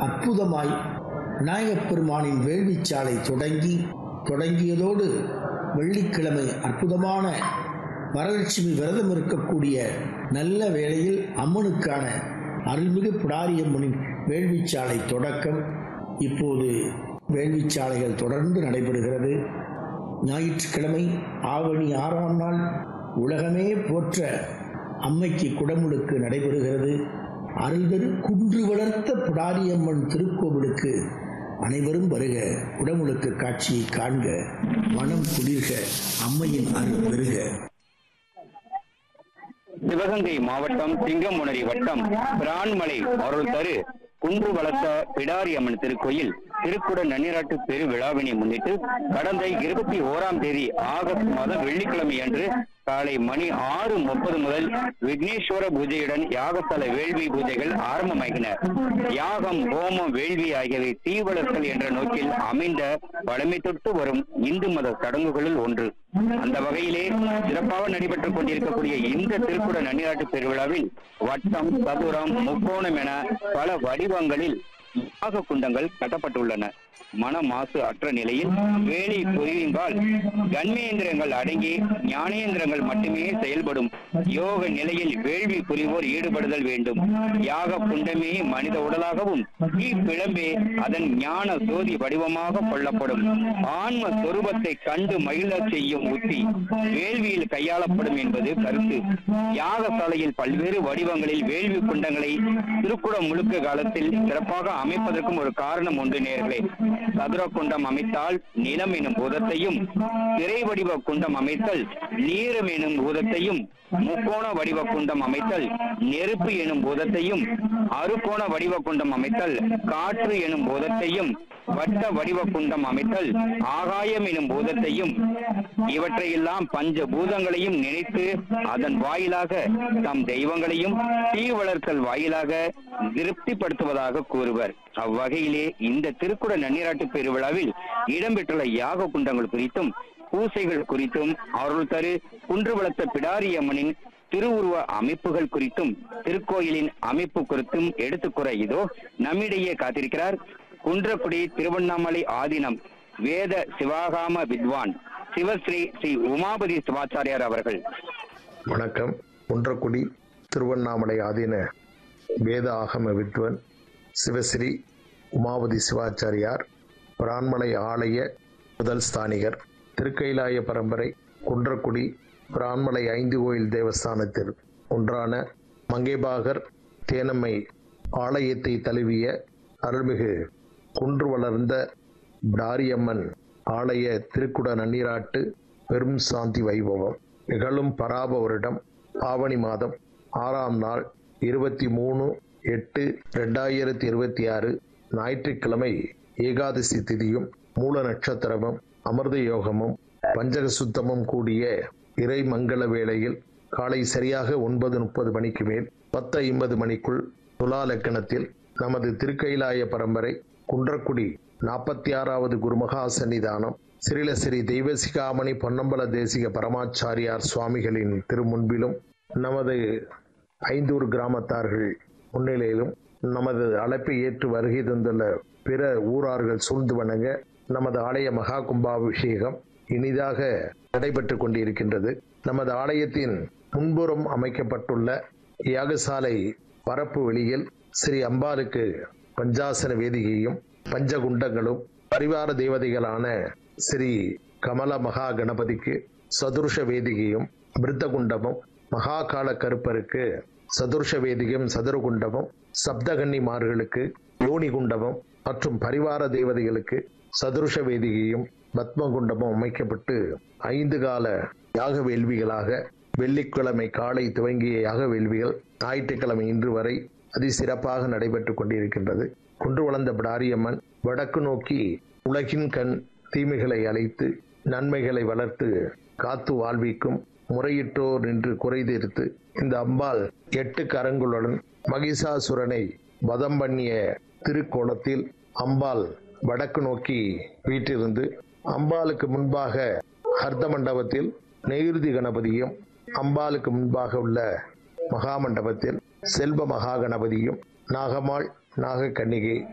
அற்புதமாய் விநாயகப் பெருமானின் வேள்விச்சாலை தொடங்கி தொடங்கியதோடு வெள்ளிக்கிழமை அற்புதமான வரலட்சுமி விரதம் இருக்கக்கூடிய நல்ல வேளையில் அம்மனுக்கான அருள்மிகு பிடாரியம்மனின் வேள்விச்சாலை தொடக்கம் இப்போது வேள்விச்சாலைகள் தொடர்ந்து நடைபெறுகிறது ஞாயிற்றுக்கிழமை ஆவணி ஆறாம் நாள் உலகமே போற்ற அம்மைக்கு குடமுழுக்கு நடைபெறுகிறது அருள்தரு குன்று வளர்த்த பிடாரியம்மன் திருக்கோவிலுக்கு அனைவரும் வருக குடமுழுக்கு காட்சியை காண்க மனம் குளிர்க அம்மையின் அருள் பெறுக சிவகங்கை மாவட்டம் சிங்கமுனரி வட்டம் பிரான்மலை அருள் தரு குன்று வளர்த்த பிடாரி அம்மன் திருக்கோயில் திருக்குட நன்னீராட்டு பெருவிழாவினை முன்னிட்டு கடந்த இருபத்தி ஓராம் தேதி ஆகஸ்ட் மாதம் வெள்ளிக்கிழமை அன்று காலை மணி ஆறு முப்பது முதல் விக்னேஸ்வர பூஜையுடன் யாகஸ்தல வேள்வி பூஜைகள் ஆரம்பமாகின யாகம் ஹோமம் வேள்வி ஆகியவை தீவளர்கள் என்ற நோக்கில் அமைந்த பழமை தொட்டு வரும் இந்து மத சடங்குகளில் ஒன்று அந்த வகையிலே சிறப்பாக நடைபெற்றுக் கொண்டிருக்கக்கூடிய இந்த திருக்குட நன்னீராட்டு பெருவிழாவில் வட்டம் சதுரம் முக்கோணம் என பல வடிவங்களில் யாக குண்டங்கள் கட்டப்பட்டுள்ளன மன மாசு அற்ற நிலையில் வேலி பொறிவிங்கால் கண்மேந்திரங்கள் அடங்கி ஞானேந்திரங்கள் மட்டுமே செயல்படும் யோக நிலையில் வேள்வி புரிவோர் ஈடுபடுதல் வேண்டும் யாக குண்டமே மனித உடலாகவும் இப்பிழம்பே அதன் ஞான சோதி வடிவமாக கொள்ளப்படும் ஆன்ம சொரூபத்தை கண்டு மகிழ செய்யும் உத்தி வேள்வியில் கையாளப்படும் என்பது கருத்து யாகசாலையில் பல்வேறு வடிவங்களில் வேள்வி குண்டங்களை திருக்குடம் முழுக்க காலத்தில் சிறப்பாக அமைப்பதற்கும் ஒரு காரணம் உண்டு நேர்களே சதுர குண்டம் அமைத்தால் நிலம் எனும் பூதத்தையும் திரை வடிவ குண்டம் அமைத்தல் நீரம் எனும் பூதத்தையும் முக்கோண வடிவ குண்டம் அமைத்தல் நெருப்பு எனும் பூதத்தையும் அறுகோண வடிவ குண்டம் அமைத்தல் காற்று எனும் பூதத்தையும் வட்ட வடிவ குண்டம் அமைத்தல் ஆகாயம் எனும் பூதத்தையும் இவற்றையெல்லாம் பஞ்ச பூதங்களையும் நினைத்து அதன் வாயிலாக தம் தெய்வங்களையும் தீ வளர்த்தல் வாயிலாக திருப்திப்படுத்துவதாக கூறுவர் அவ்வகையிலே இந்த திருக்குட நன்னீராட்டு பெருவிழாவில் இடம்பெற்றுள்ள யாக குண்டங்கள் குறித்தும் பூசைகள் குறித்தும் அருள் தரு குன்று வளர்த்த பிடாரி அம்மனின் திருவுருவ அமைப்புகள் குறித்தும் திருக்கோயிலின் அமைப்பு குறித்தும் எடுத்துக்கூற இதோ நம்மிடையே காத்திருக்கிறார் குன்றக்குடி திருவண்ணாமலை ஆதீனம் வேத சிவாகாம வித்வான் சிவஸ்ரீ ஸ்ரீ உமாபதி சிவாச்சாரியார் அவர்கள் வணக்கம் குன்றக்குடி திருவண்ணாமலை ஆதீன வேத ஆகம வித்வன் சிவஸ்ரீ உமாவதி சிவாச்சாரியார் பிரான்மலை ஆலய முதல் ஸ்தானிகர் திருக்கைலாய பரம்பரை குன்றக்குடி பிரான்மலை ஐந்து கோயில் தேவஸ்தானத்தில் ஒன்றான மங்கேபாகர் தேனம்மை ஆலயத்தை தழுவிய அருள்மிகு குன்று வளர்ந்த பிடாரியம்மன் ஆலய திருக்குட நன்னீராட்டு பெரும் சாந்தி வைபவம் நிகழும் பராப வருடம் ஆவணி மாதம் ஆறாம் நாள் இருபத்தி மூணு எட்டு ரெண்டாயிரத்தி இருபத்தி ஆறு ஞாயிற்றுக்கிழமை ஏகாதசி திதியும் மூல நட்சத்திரமும் அமிர்த யோகமும் பஞ்சக சுத்தமும் கூடிய இறை மங்கள வேளையில் காலை சரியாக ஒன்பது முப்பது மணிக்கு மேல் பத்து ஐம்பது மணிக்குள் துலா லக்கணத்தில் நமது திருக்கைலாய பரம்பரை குன்றக்குடி நாற்பத்தி ஆறாவது குருமகா சன்னிதானம் ஸ்ரீலஸ்ரீ தெய்வசிகாமணி பொன்னம்பல தேசிக பரமாச்சாரியார் சுவாமிகளின் திருமுன்பிலும் நமது ஐந்தூர் கிராமத்தார்கள் முன்னிலையிலும் நமது அழைப்பை ஏற்று வருகை தந்துள்ள பிற ஊரார்கள் சூழ்ந்து வணங்க நமது ஆலய மகா கும்பாபிஷேகம் இனிதாக நடைபெற்று கொண்டிருக்கின்றது நமது ஆலயத்தின் முன்புறம் அமைக்கப்பட்டுள்ள யாகசாலை பரப்பு வெளியில் ஸ்ரீ அம்பாளுக்கு பஞ்சாசன வேதிகையும் பஞ்சகுண்டங்களும் பரிவார தேவதைகளான ஸ்ரீ கமல மகா கணபதிக்கு சதுருஷ வேதிகையும் மிருத்தகுண்டமும் மகாகால கருப்பருக்கு சதுர்ஷ வேதிகம் சதுரகுண்டமும் சப்தகன்னிமார்களுக்கு யோனி குண்டமும் மற்றும் பரிவார தேவதைகளுக்கு சதுருஷ வேதிகையும் பத்மகுண்டமும் அமைக்கப்பட்டு ஐந்து கால யாக வேள்விகளாக வெள்ளிக்கிழமை காலை துவங்கிய யாக வேள்விகள் ஞாயிற்றுக்கிழமை இன்று வரை அதிசிறப்பாக நடைபெற்றுக் கொண்டிருக்கின்றது குன்று வளர்ந்த பிடாரியம்மன் வடக்கு நோக்கி உலகின் கண் தீமைகளை அழைத்து நன்மைகளை வளர்த்து காத்து வாழ்விக்கும் முறையிட்டோர் நின்று குறை தீர்த்து இந்த அம்பாள் எட்டு கரங்களுடன் மகிஷாசுரனை வதம் பண்ணிய திருக்கோலத்தில் அம்பாள் வடக்கு நோக்கி வீற்றிருந்து அம்பாளுக்கு முன்பாக ஹர்த மண்டபத்தில் நெய்ருதி கணபதியும் அம்பாளுக்கு முன்பாக உள்ள மகா மண்டபத்தில் செல்வ மகா கணபதியும் நாகமாள் நாகக்கன்னிகை